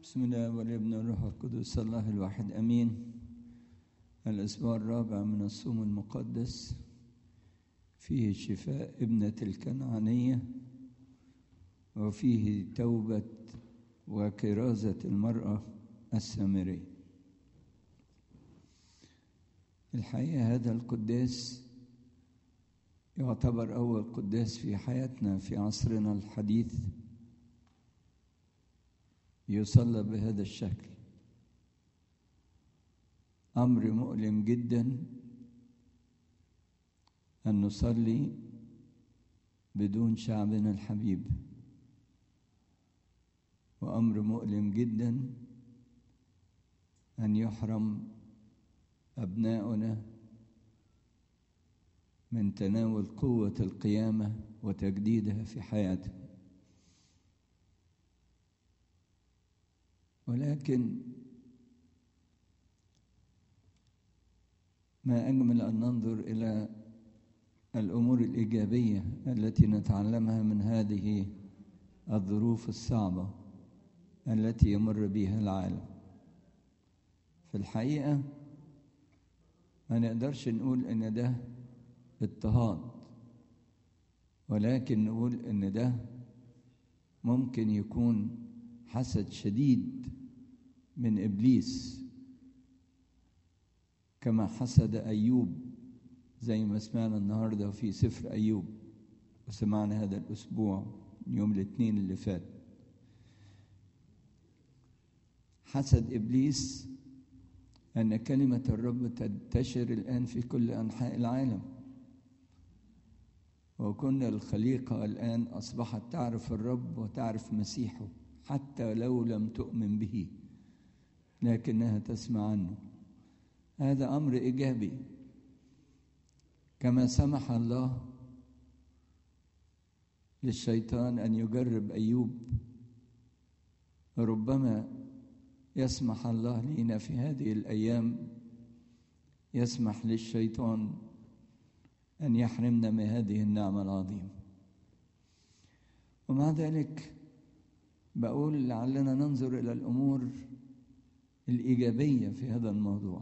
بسم الله والابن والروح القدس الله الواحد امين الاسبوع الرابع من الصوم المقدس فيه شفاء ابنه الكنعانيه وفيه توبه وكرازه المراه السامريه الحقيقه هذا القداس يعتبر اول قداس في حياتنا في عصرنا الحديث يصلى بهذا الشكل امر مؤلم جدا ان نصلي بدون شعبنا الحبيب وامر مؤلم جدا ان يحرم ابناؤنا من تناول قوه القيامه وتجديدها في حياتهم ولكن ما اجمل ان ننظر الى الامور الايجابيه التي نتعلمها من هذه الظروف الصعبه التي يمر بها العالم في الحقيقه ما نقدرش نقول ان ده اضطهاد ولكن نقول ان ده ممكن يكون حسد شديد من ابليس كما حسد ايوب زي ما سمعنا النهارده في سفر ايوب وسمعنا هذا الاسبوع يوم الاثنين اللي فات حسد ابليس ان كلمه الرب تنتشر الان في كل انحاء العالم وكل الخليقه الان اصبحت تعرف الرب وتعرف مسيحه حتى لو لم تؤمن به لكنها تسمع عنه هذا امر ايجابي كما سمح الله للشيطان ان يجرب ايوب ربما يسمح الله لنا في هذه الايام يسمح للشيطان ان يحرمنا من هذه النعمه العظيمه ومع ذلك بقول لعلنا ننظر الى الامور الايجابيه في هذا الموضوع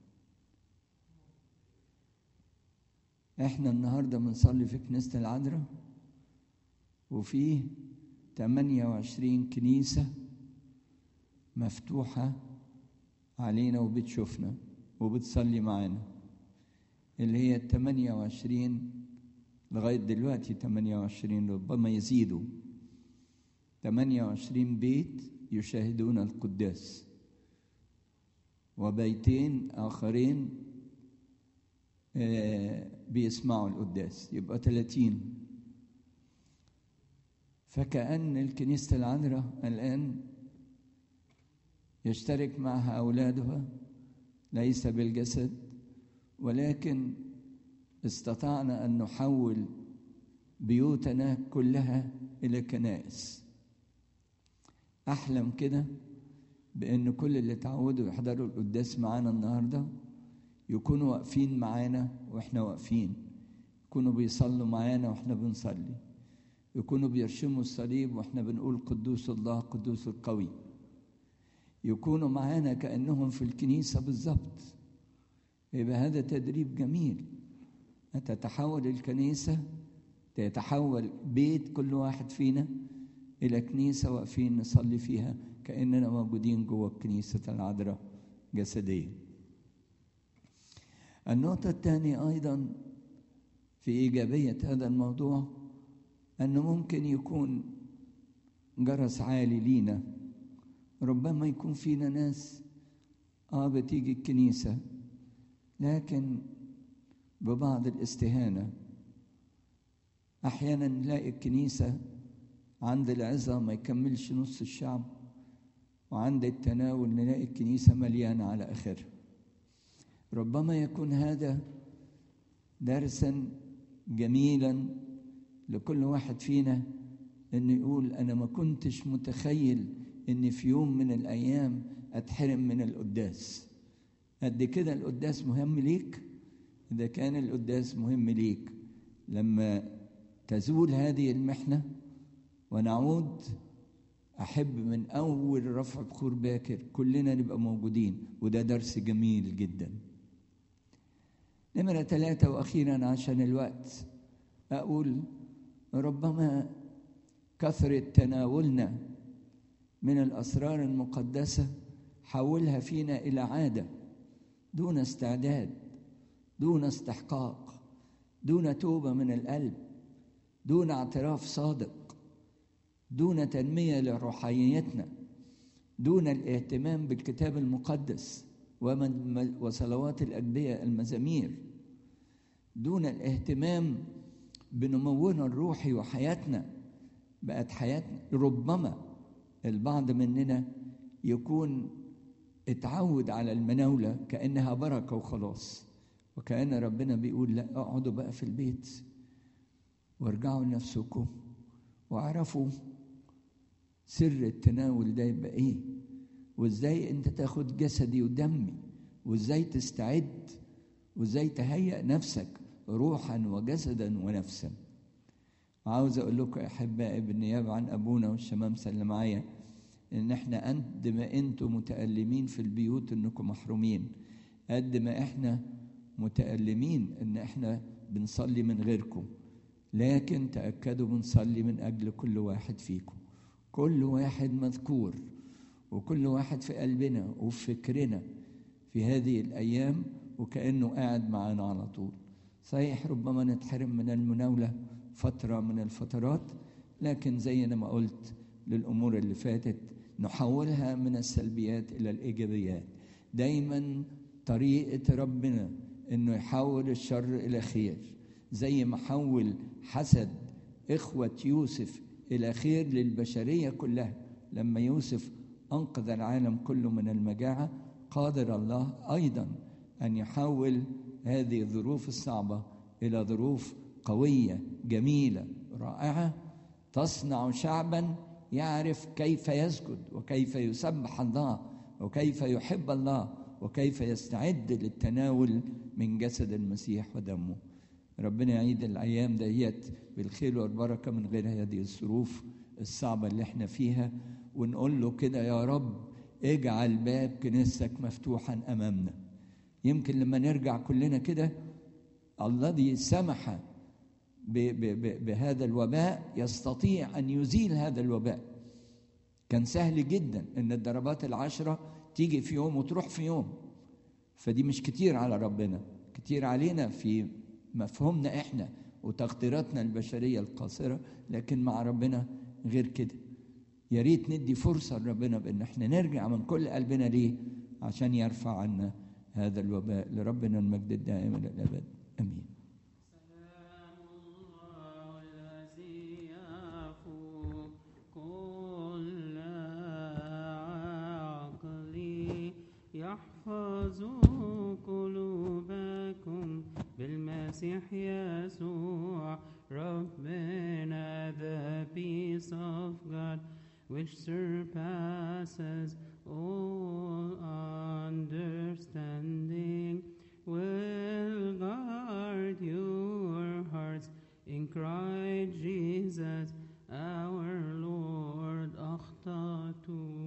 احنا النهارده بنصلي في كنيسه العذراء وفيه 28 كنيسه مفتوحه علينا وبتشوفنا وبتصلي معانا اللي هي 28 لغايه دلوقتي 28 ربما يزيدوا 28 بيت يشاهدون القداس وبيتين آخرين بيسمعوا القداس يبقى 30 فكأن الكنيسة العذراء الآن يشترك معها أولادها ليس بالجسد ولكن استطعنا أن نحول بيوتنا كلها إلى كنائس احلم كده بان كل اللي اتعودوا يحضروا القداس معانا النهارده يكونوا واقفين معانا واحنا واقفين يكونوا بيصلوا معانا واحنا بنصلي يكونوا بيرشموا الصليب واحنا بنقول قدوس الله قدوس القوي يكونوا معانا كانهم في الكنيسه بالظبط يبقى هذا تدريب جميل تتحول الكنيسه تتحول بيت كل واحد فينا إلى كنيسة واقفين نصلي فيها كأننا موجودين جوه كنيسة العذراء جسديا. النقطة الثانية أيضا في إيجابية هذا الموضوع أنه ممكن يكون جرس عالي لينا ربما يكون فينا ناس آه بتيجي الكنيسة لكن ببعض الاستهانة أحيانا نلاقي الكنيسة عند العظة ما يكملش نص الشعب وعند التناول نلاقي الكنيسة مليانة على آخرها ربما يكون هذا درسا جميلا لكل واحد فينا انه يقول انا ما كنتش متخيل ان في يوم من الايام اتحرم من القداس قد كده القداس مهم ليك اذا كان القداس مهم ليك لما تزول هذه المحنه ونعود أحب من أول رفع بخور باكر كلنا نبقى موجودين وده درس جميل جدا نمرة ثلاثة وأخيرا عشان الوقت أقول ربما كثرة تناولنا من الأسرار المقدسة حولها فينا إلى عادة دون استعداد دون استحقاق دون توبة من القلب دون اعتراف صادق دون تنمية لروحانيتنا دون الاهتمام بالكتاب المقدس ومن وصلوات الأجبية المزامير دون الاهتمام بنمونا الروحي وحياتنا بقت حياتنا ربما البعض مننا يكون اتعود على المناولة كأنها بركة وخلاص وكأن ربنا بيقول لا اقعدوا بقى في البيت وارجعوا لنفسكم واعرفوا سر التناول ده يبقى ايه وازاي انت تاخد جسدي ودمي وازاي تستعد وازاي تهيأ نفسك روحا وجسدا ونفسا عاوز اقول لكم يا احبائي بالنيابه عن ابونا والشمامسه اللي معايا ان احنا قد ما انتم متألمين في البيوت انكم محرومين قد ما احنا متألمين ان احنا بنصلي من غيركم لكن تأكدوا بنصلي من أجل كل واحد فيكم كل واحد مذكور وكل واحد في قلبنا وفي فكرنا في هذه الأيام وكأنه قاعد معانا على طول صحيح ربما نتحرم من المناولة فترة من الفترات لكن زي ما قلت للأمور اللي فاتت نحولها من السلبيات إلى الإيجابيات دايما طريقة ربنا إنه يحول الشر إلى خير زي ما حول حسد إخوة يوسف إلى خير للبشرية كلها لما يوسف أنقذ العالم كله من المجاعة قادر الله أيضا أن يحول هذه الظروف الصعبة إلى ظروف قوية جميلة رائعة تصنع شعبا يعرف كيف يسجد وكيف يسبح الله وكيف يحب الله وكيف يستعد للتناول من جسد المسيح ودمه ربنا يعيد الايام ديت بالخير والبركه من غير هذه الظروف الصعبه اللي احنا فيها ونقول له كده يا رب اجعل باب كنيستك مفتوحا امامنا يمكن لما نرجع كلنا كده الذي سمح ب ب ب بهذا الوباء يستطيع ان يزيل هذا الوباء كان سهل جدا ان الضربات العشره تيجي في يوم وتروح في يوم فدي مش كتير على ربنا كتير علينا في مفهومنا احنا وتقديراتنا البشريه القاصره لكن مع ربنا غير كده يا ريت ندي فرصه لربنا بان احنا نرجع من كل قلبنا ليه عشان يرفع عنا هذا الوباء لربنا المجد الدائم الى الابد امين سلام الله الذي يفوق كل عقل يحفظ قلوبكم بالمسيح يسوع ربنا the peace of God which surpasses all understanding will guard your hearts in Christ Jesus our Lord أخطأت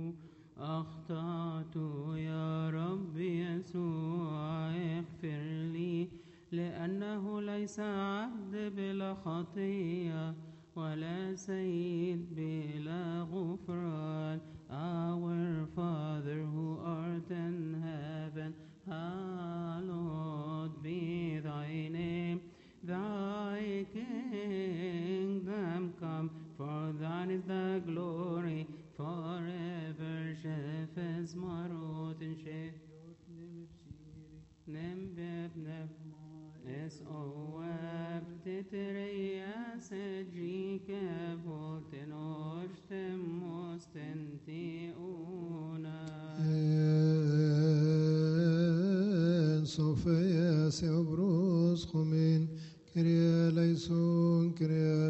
أخطأت يا رب يسوع اغفر لي لأنه ليس عبد بلا خطية ولا سيد بلا غفران Our Father who art in heaven hallowed be thy name thy kingdom come for thine is the glory forever شفز مرات شهيوت نمشيري نم بنف اس اواب تترياس جيك فولتن اوشتم مستنتئونا En Sofia Seobros Chomin Kyrie eleison Kyrie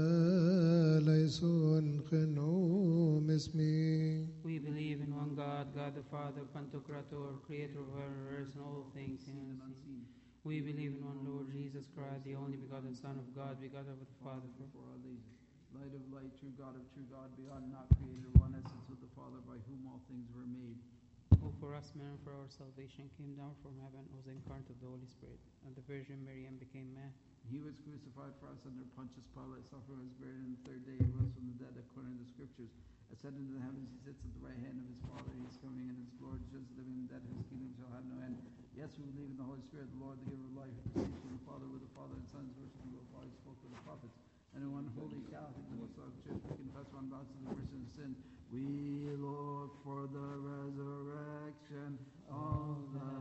eleison Chenom Esmi We believe in one God, God the Father, Pantocrator, creator of earth and all things seen and unseen. We believe in one Lord Jesus Christ, the only begotten Son of God, begotten of the Father for all ages. light of light, true God of true God, beyond not created, one essence with the Father, by whom all things were made. Who for us men and for our salvation came down from heaven, was incarnate of the Holy Spirit, and the Virgin Mary and became man. He was crucified for us under Pontius Pilate, suffered, was buried, and the third day he rose from the dead, according to the Scriptures. Ascended into the heavens, he sits at the right hand of his Father. He is coming in his glory, just living and dead, whose kingdom shall have no end. Yes, we believe in the Holy Spirit, the Lord, the giver of life, who proceeds from the Father, with the Father and Son, is worshiped and glorified, who spoke with the prophets. And in one holy Catholic and Apostolic Church, we confess one baptism of the remission of sin. We look for the resurrection of the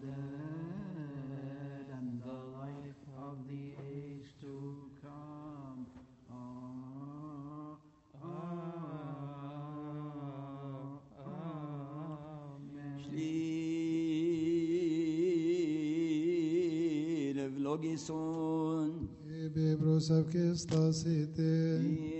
dead and the life of the age to come. Ah, ah, Amen. Slir vlogison Ebe brosavke stasite.